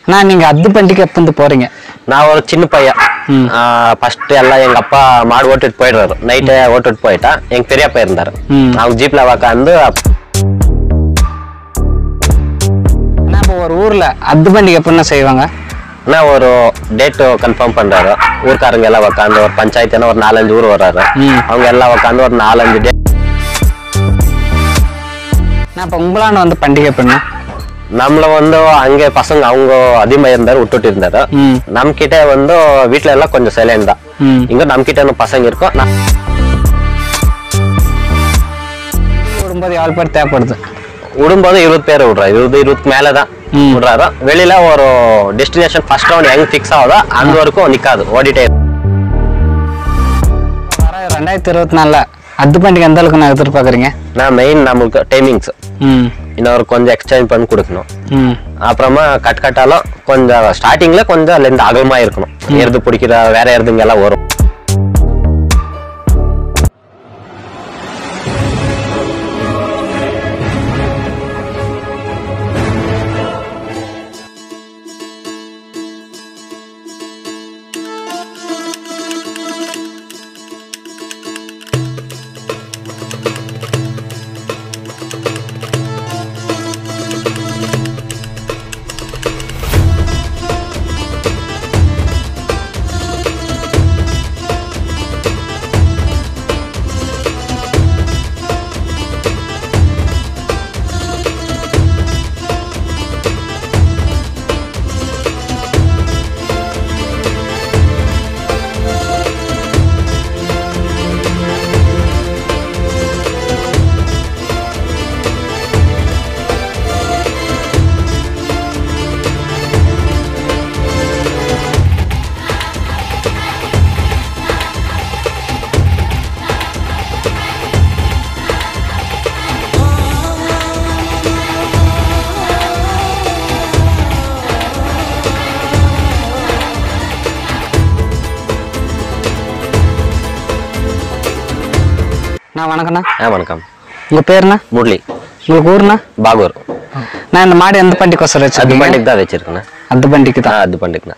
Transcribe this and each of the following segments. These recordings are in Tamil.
நான் நீங்க அத்து பண்டிகை எப்ப வந்து போறீங்க நான் ஒரு சின்ன பையன் ம். ஃபர்ஸ்ட் எல்லாம் எங்க அப்பா மாடு ஓட்டிட்டு போயிடுறாரு நைட்டே ஓட்டிட்டு போயிட்டா எங்க பெரியப்பா இருந்தாரு ம். அவங்க ஜீப்ல உக்காந்து நான் இப்போ ஒரு ஊர்ல அத்து பண்டிகை எப்படின்னா செய்வாங்க என்ன ஒரு டேட் கன்ஃபார்ம் பண்றாரு ஊர்க்காரங்க எல்லாம் உக்காந்து ஒரு பஞ்சாயத்துனா ஒரு நாலஞ்சு ஊர் வர்றாரு ம். அவங்க எல்லாம் உக்காந்து ஒரு நாலஞ்சு டேட் நான் இப்போ உங்களாண்ட வந்து பண்டிகை எப்படின்னா நம்மள வந்து அங்கே பசங்க அவங்க அதிகமா இருந்தாரு விட்டுட்டு இருந்தாரு ம் நம்ம கிட்ட வந்து வீட்ல எல்லாம் கொஞ்சம் சைலண்ட் தான் ம் இங்க நம்ம கிட்ட இன்னும் பசங்க இருக்கும் நான் விடும்போது எவ்வளோ பேர் தேவைப்படுது விடும்போது இருபது பேர் விடுறாரு இருபது இருபதுக்கு மேல தான் ம். விடுறாரு வெளியில ஒரு டெஸ்டினேஷன் ஃபர்ஸ்ட் ரவுண்ட் எங்க ஃபிக்ஸ் ஆகுதோ அந்த வரைக்கும் நிக்காது ஓடிட்டே இருக்கும். வர ரெண்டாயிரத்தி இருபத்தி நாலில் அத்து பண்டிகை எந்த அளவுக்கு நான் எதிர்பார்க்குறீங்க நான் மெயின் நம்மளுக்கு டைமிங்ஸ் ம் இன்னொரு கொஞ்சம் எக்ஸ்சேஞ்ச் பண்ணி கொடுக்கணும் ம் அப்புறமா கட் கட்டாலும் கொஞ்சம் ஸ்டார்டிங்ல கொஞ்சம் லெந்த் அகலமா இருக்கணும் எருது பிடிக்கிற வேற எருதுங்க எல்லாம் வரும் நான் வணக்கண்ணா ஆ வணக்கம் உங்கள் பேருண்ணா முரளி உங்களுக்கு ஊர்ண்ணா பாகூர் நான் இந்த மாடு எந்த பண்டிகைக்கோசரம் அது வச்சிருக்கீங்க பண்டிகை தான் வச்சிருக்கேன் அத்து பண்டிகை ஆ தான் அது பண்டிகை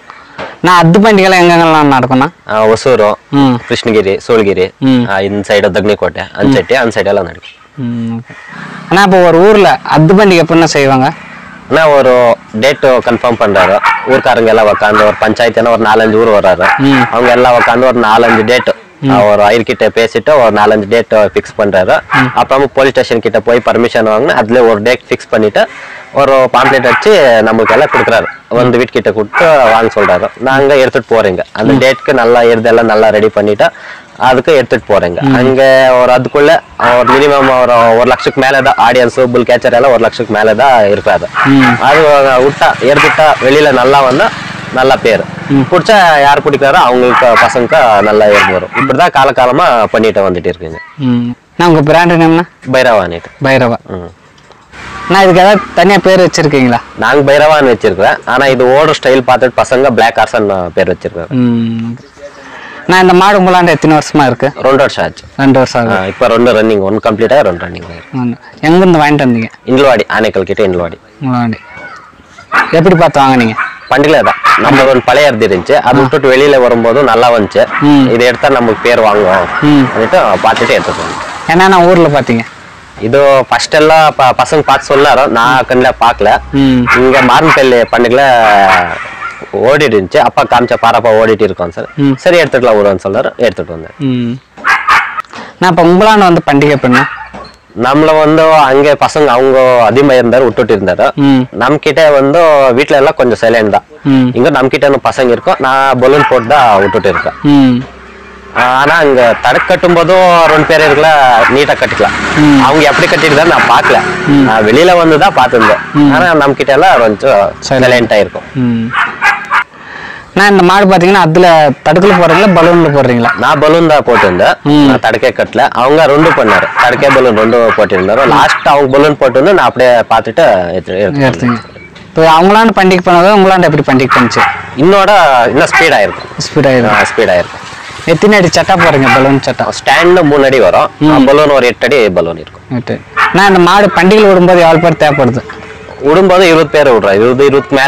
நான் அத்து பண்டிகைலாம் எங்கெங்கெல்லாம் நடக்கும்ண்ணா ஒசூರು ம் கிருஷ்ணகிரி சோழகிரி ம். ಆ, இந்த ಸೈಡ್ ದಗ್ನಿಕೋಟೆ அந்த ಸೈಡ್ அந்த சைடு எல்லாம் நடக்கும் ம் ஆனால் இப்போ ஒரு ஊரில் அத்து பண்டிகை எப்படின்னா செய்வாங்க ஆனா ஒரு டேட் கன்ஃபார்ம் பண்றாரு ஊர்க்காரங்க எல்லாம் உக்காந்து ஒரு பஞ்சாயத்துனா ஒரு நாலஞ்சு ஊர் வர்றாரு ம். அவங்க எல்லாம் உக்காந்து ஒரு நாலஞ்சு டேட் ஒரு ஐயர்கிட்ட பேசிட்டு ஒரு நாலஞ்சு டேட் ஃபிக்ஸ் பண்றாரு அப்புறமா போலீஸ் ஸ்டேஷன் கிட்ட போய் பர்மிஷன் வாங்கினா அதுல ஒரு டேட் ஃபிக்ஸ் பண்ணிட்டு ஒரு பாம்ப்ளெட் அடிச்சு நமக்கு எல்லாம் கொடுக்குறாரு வந்து வீட்டுக்கிட்ட கொடுத்து வாங்க சொல்றாரு நாங்க எடுத்துட்டு போறீங்க அந்த டேட்க்கு நல்லா எருதெல்லாம் நல்லா ரெடி பண்ணிட்டு அதுக்கு எடுத்துட்டு போறேங்க அங்க ஒரு அதுக்குள்ள ஒரு மினிமம் ஒரு ஒரு லட்சத்துக்கு மேலதான் ஆடியன்ஸ் புல் கேச்சர் எல்லாம் ஒரு லட்சத்துக்கு மேலதான் இருக்காது அது விட்டா எடுத்துட்டா வெளியில நல்லா வந்தா நல்ல பேர் பிடிச்சா யார் பிடிக்கிறாரோ அவங்களுக்கு பசங்க நல்லா இருந்து வரும் இப்படிதான் காலகாலமா பண்ணிட்டு வந்துட்டு இருக்குங்க ம் நான் உங்கள் பிராண்டு நேம்னா பைரவானிட்டு பைரவா ம். நான் இதுக்கு ஏதாவது தனியாக பேர் வச்சிருக்கீங்களா நாங்க பைரவான்னு வச்சிருக்கிறேன் ஆனா இது ஓடுற ஸ்டைல் பார்த்துட்டு பசங்க பிளாக் ஹார்சன் பேர் வச்சிருக்காங்க ம் நான் இந்த மாடு உங்களாண்ட எத்தனை வருஷமா இருக்கு ரெண்டு வருஷம் ஆச்சு ரெண்டு வருஷம் ஆ, ஆகுது இப்ப ரெண்டு ரன்னிங் ஒன் கம்ப்ளீட் ஆகி ரெண்டு ரன்னிங் ம். எங்கிருந்து வாங்கிட்டு வந்தீங்க இன்லவாடி ஆனைக்கல் கிட்ட இன்லவாடி உங்களாண்டி எப்படி பார்த்து வாங்குனீங்க பண்டிகை தான் நம்ம ஒரு பழைய அரிசி இருந்துச்சு அது விட்டுட்டு வெளியில வரும்போதும் நல்லா வந்துச்சு ம். இதை எடுத்தா நமக்கு பேர் வாங்குவோம் ம் அப்படின்ட்டு பார்த்துட்டு எடுத்துட்டு வந்தோம். என்னென்ன ஊரில் பார்த்தீங்க இது ஃபர்ஸ்ட் எல்லாம் ப- பசங்க பார்த்து சொன்னாரோ நான் கண்ணில் பார்க்கல ம் இங்க மாரன்பள்ளி பண்டிகைல ஓடிட்டு இருந்துச்சு அப்பா காமிச்ச பாரப்பா ஓடிட்டு இருக்கோம் சார் ம். சரி எடுத்துக்கலாம் வருவான்னு சொல்றாரு எடுத்துட்டு வந்தேன் ம் நான் இப்போ உங்களாண்ட வந்து பண்டிகை எப்படின்னா நம்மள வந்து அங்கே பசங்க அவங்க அதிகமா இருந்தாரு விட்டுட்டு இருந்தாரு ம் நம்ம கிட்ட வந்து வீட்ல எல்லாம் கொஞ்சம் சைலண்ட் தான் ம் இங்க நம்ம கிட்ட இன்னும் பசங்க இருக்கோம் நான் பலூன் போட்டு தான் விட்டுட்டு இருக்கேன் ம் ஆனா அங்க தடுப்பு கட்டும் போதும் ரெண்டு பேர் இருக்கல நீட்டா கட்டிக்கலாம் ம். அவங்க எப்படி கட்டிட்டு நான் பார்க்கல நான் வெளியில வந்து தான் பார்த்துருந்தேன் ஆனா நம்ம கிட்ட எல்லாம் கொஞ்சம் Silent. சைலண்டா இருக்கும் ம் நான் இந்த மாடு பார்த்தீங்கன்னா அதில் தடுக்கில் போடுறீங்களா பலூனில் போடுறீங்களா நான் பலூன் தான் போட்டிருந்தேன் ம். நான் தடக்கே கட்டல அவங்க ரெண்டு பண்ணாரு தடக்கே பலூன் ரெண்டு போட்டிருந்தாரு லாஸ்ட் அவங்க பலூன் போட்டு நான் அப்படியே பார்த்துட்டு எடுத்து- எடுத்து எடுத்தீங்க இப்போ அவங்களாண்ட பண்டிகை பண்ணதை உங்களாண்ட எப்படி பண்டிகை பண்ணுச்சு இன்னோட இன்னும் ஸ்பீட் ஆயிருக்கும் ஸ்பீட் ஆயிடும் ஸ்பீட் ஆயிருக்கும் எத்தனை அடி சட்டா போடுறீங்க பலூன் சட்டா ஸ்டாண்ட் மூணு அடி வரும் பலூன் ஒரு எட்டு அடி பலூன் இருக்கும் ரைட்டு நான் இந்த மாடு பண்டிகையில் விடும்போது எவ்வளோ பேர் தேவைப்படுது விடும்போது இருபது பேர் விடுறோம் இருபது இருபதுக்கு மேலே தான்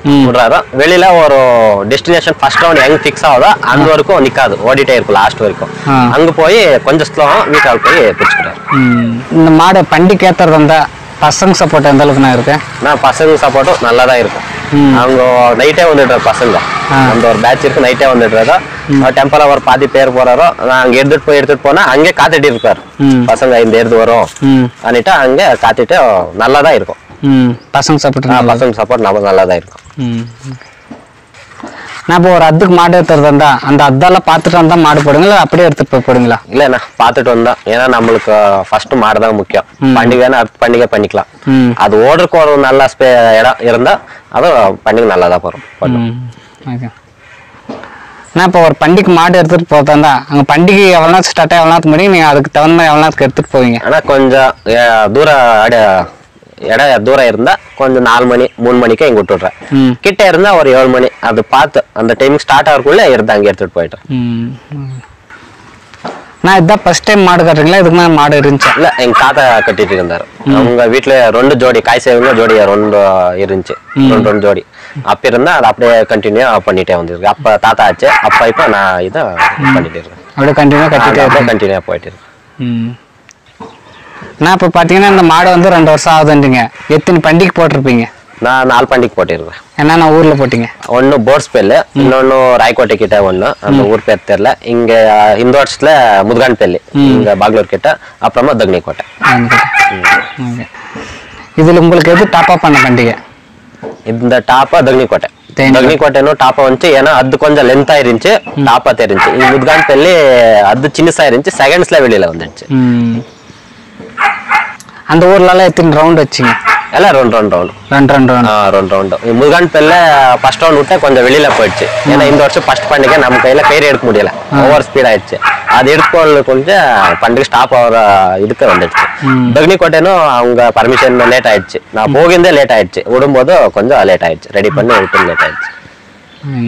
விடுறாரோ வெளியில ஒரு டெஸ்டினேஷன் ஃபர்ஸ்ட் ரவுண்ட் எங்க ஃபிக்ஸ் ஆகுதோ அந்த வரைக்கும் நிக்காது ஓடிட்டே இருக்கும் லாஸ்ட் வரைக்கும் ஆ. அங்க போய் கொஞ்சம் ஸ்லோ வீட்டால் போய் பிடிச்சிக்கிறாரு ம். இந்த மாடை பண்டிகை ஏத்துறது வந்தா பசங்க சப்போர்ட் எந்த அளவுக்கு நான் இருக்கேன் நான் பசங்க சப்போர்ட்டும் நல்லா தான் இருக்கும் அவங்க நைட்டே வந்துடுறாரு பசங்க ஆ. அந்த ஒரு பேட்ச் இருக்கு நைட்டே வந்துடுறாரோ டெம்பரா ஒரு பாதி பேர் போறாரோ நான் அங்க எடுத்துட்டு போய் எடுத்துட்டு போனா அங்கே காத்துட்டு இருப்பாரு ம். பசங்க இந்த எடுத்து வரும் ம் அன்னிட்டு அங்க காத்திட்டு நல்லா தான் இருக்கும் ம் பசங்க சப்போர்ட் ஆ, பசங்க சப்போர்ட் நம்ம நல்லா தான் இருக்கும் ம் நான் இப்போ ஒரு அத்துக்கு மாடு எடுத்துறது இருந்தா அந்த அத்தெல்லாம் பார்த்துட்டு வந்தா மாடு போடுங்களா அப்படியே எடுத்துட்டு போய் போடுங்களா இல்லண்ணா பார்த்துட்டு வந்தோம் ஏன்னா நம்மளுக்கு ஃபர்ஸ்ட் மாடு தான் முக்கியம் பண்டிகைன்னா அடுத்த பண்டிகை பண்ணிக்கலாம் ம் அது ஓடுறதுக்கு ஒரு நல்ல ஸ்பே இடம் இருந்தா அதுவும் பண்டிகை நல்லா தான் போறோம் ம் ஓகே நான் இப்போ ஒரு பண்டிகை மாடு எடுத்துட்டு போகிறதா அங்கே பண்டிகை எவ்வளோ நேரம் ஸ்டார்ட் எவ்வளோ நேரத்துக்கு முடியும் நீங்கள் அதுக்கு தகுந்த மாதிரி எவ்வளோ நேரத்துக்கு எடுத்துட்டு போவீங்க ஆனா கொஞ்சம் அஹ், தூரம் அட இடம் தூரம் இருந்தா கொஞ்சம் நாலு மணி மூணு மணிக்கு இங்க விட்டுடுறேன் ம் கிட்ட இருந்தா ஒரு ஏழு மணி அது பார்த்து அந்த டைம் ஸ்டார்ட் ஆகிறதுக்குள்ள இருந்து அங்கே எடுத்துட்டு போயிட்டேன் ம் ம். நான் இதுதான் ஃபர்ஸ்ட் டைம் மாடு கட்டுறீங்களா இதுக்கு மேலே மாடு இருந்துச்சு இல்ல எங்க தாத்தா கட்டிட்டு இருந்தாரு அவங்க வீட்டுல ரெண்டு ஜோடி காய் சேவங்க ஜோடி ரெண்டு இருந்துச்சு ரெண்டு ரெண்டு ஜோடி அப்ப இருந்தா அது அப்படியே கண்டினியூ பண்ணிட்டே வந்துருக்கு அப்ப தாத்தா ஆச்சு அப்ப இப்ப நான் இதை பண்ணிட்டு இருக்கேன் அப்படியே கண்டினியூ கட்டிட்டே அப்படியே கண்டினியூ போயிட்டு இருக்கேன் ம் நான் இப்போ பார்த்தீங்கன்னா இந்த மாடு வந்து ரெண்டு வருஷம் ஆகுதுன்றீங்க எத்தனை பண்டிகை போட்டிருப்பீங்க நான் நாலு பண்டிகை போட்டிருக்கேன் என்னென்ன ஊரில் போட்டீங்க ஒன்னு போர்ஸ் பெல்லு இன்னொன்னு ராய்கோட்டை கிட்ட ஒண்ணு அந்த ஊர் பேர் தெரியல இங்க இந்த வருஷத்துல முதுகான் பெல்லி இங்க பாக்லூர் கிட்ட அப்புறமா தக்னி கோட்டை ஓகே இதில் உங்களுக்கு எது டாப் அப் பண்ண பண்டிகை இந்த டாப்பா தக்னி கோட்டை தேனி தக்னி கோட்டைன்னு டாப்பா வந்துச்சு ஏன்னா அது கொஞ்சம் லென்த்தா இருந்துச்சு டாப்பா தெரிஞ்சு இந்த முதுகான் பெல்லி அது சின்னசா இருந்துச்சு செகண்ட்ஸ்ல வெளியில வந்துடுச்சு ம் அந்த ஊர்லலாம் எத்தனை ரவுண்ட் வச்சிங்க எல்லாம் ரெண்டு ரெண்டு ரவுண்ட் ரெண்டு ரெண்டு ரவுண்ட் ரெண்டு ரவுண்டு முருகன் பெல்ல ஃபர்ஸ்ட் ரவுண்ட் விட்டு கொஞ்சம் வெளியில போயிடுச்சு ஏன்னா இந்த வருஷம் ஃபர்ஸ்ட் பண்டிகை நம்ம கையில கயிறு எடுக்க முடியல ஓவர் ஸ்பீட் ஆயிடுச்சு அது எடுத்து கொஞ்சம் பண்டிகை ஸ்டாப் ஆகிற இதுக்கு வந்துடுச்சு தக்னி கோட்டைனும் அவங்க பர்மிஷன் லேட் ஆயிடுச்சு நான் போகிருந்தே லேட் ஆயிடுச்சு விடும்போது கொஞ்சம் லேட் ஆயிடுச்சு ரெடி பண்ணி விட்டு லேட் ஆயிடுச்சு ம்.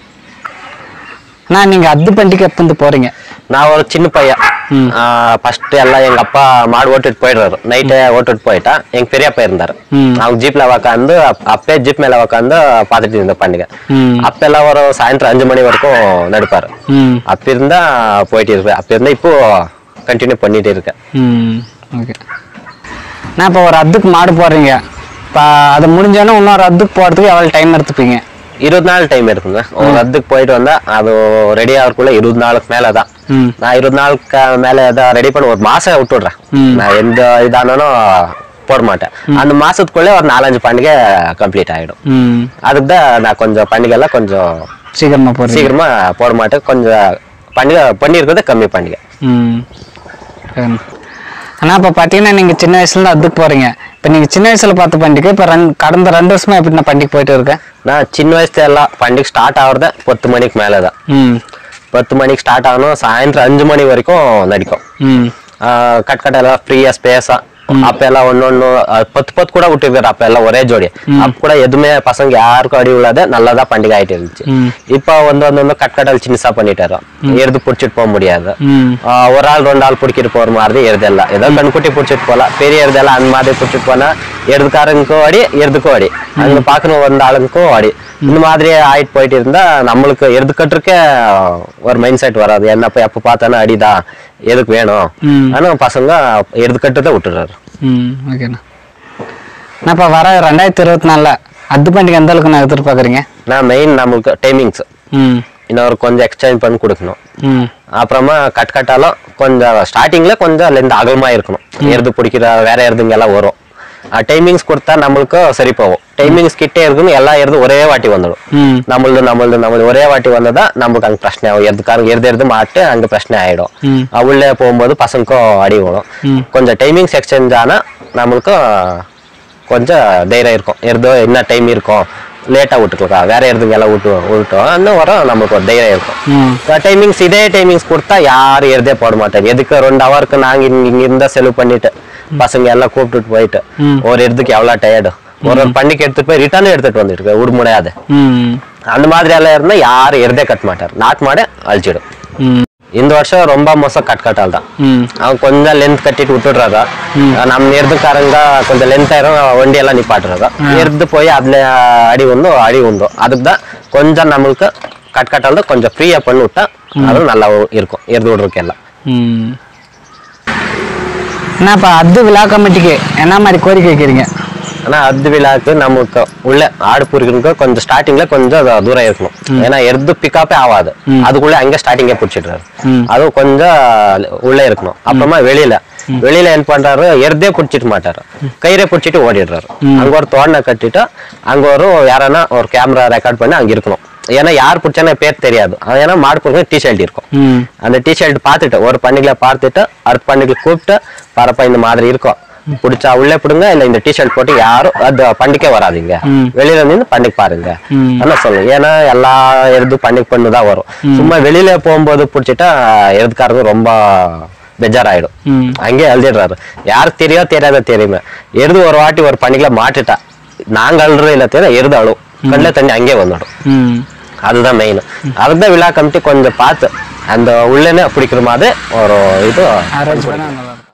நான் நீங்கள் அத்து பண்டிகை எப்போ வந்து போகிறீங்க நான் ஒரு சின்ன பையன் ஃபர்ஸ்ட் எல்லாம் எங்க அப்பா மாடு ஓட்டிட்டு போயிடுறாரு நைட்டே ஓட்டிட்டு போயிட்டா எங்க பெரியப்பா இருந்தாரு ம். அவங்க ஜீப்ல உக்காந்து அப்- அப்பே ஜீப் மேல உக்காந்து பாத்துட்டு இருந்த பண்டிகை ம் அப்ப எல்லாம் ஒரு சாயந்தரம் அஞ்சு மணி வரைக்கும் நடிப்பாரு ம் அப்ப இருந்தா போயிட்டு இருப்பேன் அப்ப இருந்தா இப்போ கண்டினியூ பண்ணிட்டு இருக்கேன் ம் ஓகே நான் இப்போ ஒரு அத்துக்கு மாடு போடுறீங்க இப்போ அது முடிஞ்சோன்னா இன்னொரு அத்துக்கு போகிறதுக்கு எவ்வளோ டைம் எடுத்துப்பீங்க இருபது நாள் டைம் இருக்குங்க ஒரு ரத்துக்கு போயிட்டு வந்தா அது ரெடி ஆகிறதுக்குள்ள இருபது நாளுக்கு மேலதான் ம் நான் இருபது நாளுக்கு மேல ஏதாவது ரெடி பண்ண ஒரு மாசம் விட்டுடுறேன் ம். நான் எந்த இதானாலும் போட மாட்டேன் அந்த மாசத்துக்குள்ளே ஒரு நாலஞ்சு பண்டிகை கம்ப்ளீட் ஆயிடும் ம் அதுக்கு தான் நான் கொஞ்சம் பண்டிகை எல்லாம் கொஞ்சம் சீக்கிரமாக போடுறீங்க சீக்கிரமா போட மாட்டேன் கொஞ்சம் பண்டிகை பண்ணியிருக்கிறத கம்மி பண்டிகை ம் சரி. ஆனா இப்போ பார்த்தீங்கன்னா நீங்கள் சின்ன வயசுலேருந்து அதுக்கு போகிறீங்க இப்போ நீங்கள் சின்ன வயசில் பார்த்த பண்டிகை இப்போ ரெண்டு கடந்த ரெண்டு வருஷமா எப்படி நான் பண்டிகை போயிட்டு இருக்கேன் நான் சின்ன வயசுல எல்லாம் பண்டிகை ஸ்டார்ட் ஆகுறத பத்து மணிக்கு மேலே தான் ம் பத்து மணிக்கு ஸ்டார்ட் ஆகணும் சாயந்தரம் அஞ்சு மணி வரைக்கும் நடிக்கும் ம் ஆஹ் கட் கட் எல்லாம் ஃப்ரீயா ஸ்பேஸா அப்ப எல்லாம் ஒன்னொன்னு ஆஹ் பத்து பத்து கூட விட்டுருக்காரு அப்ப எல்லாம் ஒரே ஜோடி அப்ப கூட எதுவுமே பசங்க யாருக்கும் அடி விழாத நல்லதா பண்டிகை ஆயிட்டு இருந்துச்சு ம். இப்போ வந்து வந்து வந்து கட் கட்டல் சின்னசா பண்ணிட்டாரு எடுத்து புடிச்சிட்டு போக முடியாது ம் ஆஹ் ஒரு ஆள் ரெண்டு ஆள் பிடிக்கிட்டு போற மாதிரி எருதெல்லாம் ஏதோ கண்குட்டி பிடிச்சிட்டு போகலாம் பெரிய எருதெல்லாம் அந்த மாதிரி பிடிச்சிட்டு போனா எருதுக்காரங்களுக்கும் அடி எருதுக்கும் அடி அங்க பாக்கணும் வந்த ஆளுங்களுக்கும் அடி இந்த மாதிரி ஆயிட்டு போயிட்டு இருந்தா நம்மளுக்கு எருது கட்டுறக்கே ஒரு மைண்ட் செட் வராது என்னப்ப எப்ப பார்த்தாலும் அடிதான் எதுக்கு வேணும் ம். ஆனா பசங்க எருது கட்டுறதை விட்டுறாரு ம் ஓகேண்ணா நான் இப்போ வர ரெண்டாயிரத்தி இருபத்தி நாலில் அத்து பண்டிகை எந்த அளவுக்கு நான் எதிர்பார்க்குறீங்க நான் மெயின் நம்மளுக்கு டைமிங்ஸ் ம் இன்னொரு கொஞ்சம் எக்ஸ்சேஞ்ச் பண்ணி கொடுக்கணும் ம் அப்புறமா கட் கட்டாலும் கொஞ்சம் ஸ்டார்டிங்ல கொஞ்சம் லெந்து அகலமா இருக்கணும் எருது பிடிக்கிற வேற எருதுங்க எல்லாம் வரும் டைமிங்ஸ் கொடுத்தா நம்மளுக்கு சரி போகும் டைமிங்ஸ் கிட்டே இருக்குன்னு எல்லா எருதும் ஒரே வாட்டி வந்துடும் ம் நம்மளது நம்மளது நம்மளது ஒரே வாட்டி வந்ததா நமக்கு அங்க பிரச்சனை ஆகும் எதுக்காரங்க எருது எருது மாட்டு அங்க பிரச்சனை ஆயிடும் ம். அஹ் உள்ளே போகும்போது பசங்களுக்கும் அடி விடும் ம். கொஞ்சம் டைமிங்ஸ் எக்ஸ்சேஞ்ச் ஆனா நம்மளுக்கும் கொஞ்சம் தைரியம் இருக்கும் எருதோ என்ன டைம் இருக்கும் லேட்டா விட்டுக்கலாம் வேற எருதுங்க எல்லாம் விட்டு விட்டோம் இன்னும் வரும் நமக்கு ஒரு தைரியம் இருக்கும் ம் டைமிங்ஸ் இதே டைமிங்ஸ் கொடுத்தா யாரும் எருதே போட மாட்டாங்க எதுக்கு ரெண்டு ஹவருக்கு நாங்க இங்க இங்க இருந்தா செலவு பண்ணிட்டு பசங்க எல்லாம் கூப்பிட்டுட்டு போயிட்டு ம். ஒரு எருதுக்கு எவ்வளவு டயர்டு ஒரு ஒரு பண்டிகை எடுத்துட்டு போய் ரிட்டர்னும் எடுத்துட்டு வந்துட்டு விட முடியாது ம் அந்த மாதிரி எல்லாம் இருந்தா யாரும் எருதே கட்ட மாட்டார் நாட்டு மாடே அழிச்சிடும் ம் இந்த வருஷம் ரொம்ப மோசம் கட் கட்டால் தான் ம் அவன் கொஞ்சம் லென்த் கட்டிட்டு விட்டுடுறாங்க நம்ம எருதுக்காரங்க கொஞ்சம் லென்த் ஆயிரும் வண்டி எல்லாம் நிப்பாட்டுறாங்க எருது போய் அதுல அடி உண்டோ அடி உண்டோ அதுக்கு தான் கொஞ்சம் நம்மளுக்கு கட் கட்டால் தான் கொஞ்சம் ஃப்ரீயா பண்ணி விட்டா அதுவும் நல்லா இருக்கும் எருது விடுறதுக்கு எல்லாம் ம் என்னப்பா அது விழா கமிட்டிக்கு என்ன மாதிரி கோரிக்கை வைக்கிறீங்க ஆனா அது விழாக்கு நமக்கு உள்ள ஆடு புரிக்கிறதுக்கு கொஞ்சம் ஸ்டார்டிங்ல கொஞ்சம் அது தூரம் இருக்கணும் ஏன்னா எருது பிக்கப்பே ஆகாது அதுக்குள்ள அங்க ஸ்டார்டிங்கே பிடிச்சிடுறாரு ம். அதுவும் கொஞ்சம் உள்ள இருக்கணும் அப்புறமா வெளியில வெளியில என்ன பண்றாரு எருதே பிடிச்சிட்டு மாட்டாரு கயிறே பிடிச்சிட்டு ஓடிடுறாரு அங்க ஒரு தோண்டை கட்டிட்டு அங்க ஒரு யாரன்னா ஒரு கேமரா ரெக்கார்ட் பண்ணி அங்க இருக்கணும் ஏன்னா யார் பிடிச்சானே பேர் தெரியாது அது ஏன்னா மாடு பிடிக்க டிஷர்ட் இருக்கும் ம் அந்த டிஷர்ட் பார்த்துட்டு ஒரு பண்ணிகளை பார்த்துட்டு அடுத்த பண்ணிகளை கூப்பிட்டு பாருப்பா இந்த மாதிரி இருக்கும் பிடிச்சா உள்ளே பிடுங்க இல்ல இந்த டிஷர்ட் போட்டு யாரும் அது பண்டிகை வராதீங்க ம். வெளியில நின்று பண்டிகை பாருங்க ம். என்ன சொல்லுங்க ஏன்னா எல்லா எருது பண்டிகை பண்ணு தான் வரும் சும்மா வெளியில போகும்போது பிடிச்சிட்டா எருதுக்காரங்க ரொம்ப பெஜாராயிடும் ம் அங்கேயே எழுதிடுறாரு யாருக்கு தெரியா தெரியாத தெரியுமே எருது ஒரு வாட்டி ஒரு பண்டிகைல மாட்டுட்டா நாங்க அழுறது இல்ல தெரியும் எருது அழுவும் கண்ணில் தண்ணி அங்கேயே வந்துடும் ம் அதுதான் மெயின் அதுதான் விழா கமிட்டி கொஞ்சம் பார்த்து அந்த உள்ளனே பிடிக்கிற மாதிரி ஒரு இது அரேஞ்ச் பண்ணால் நல்லா இருக்கும்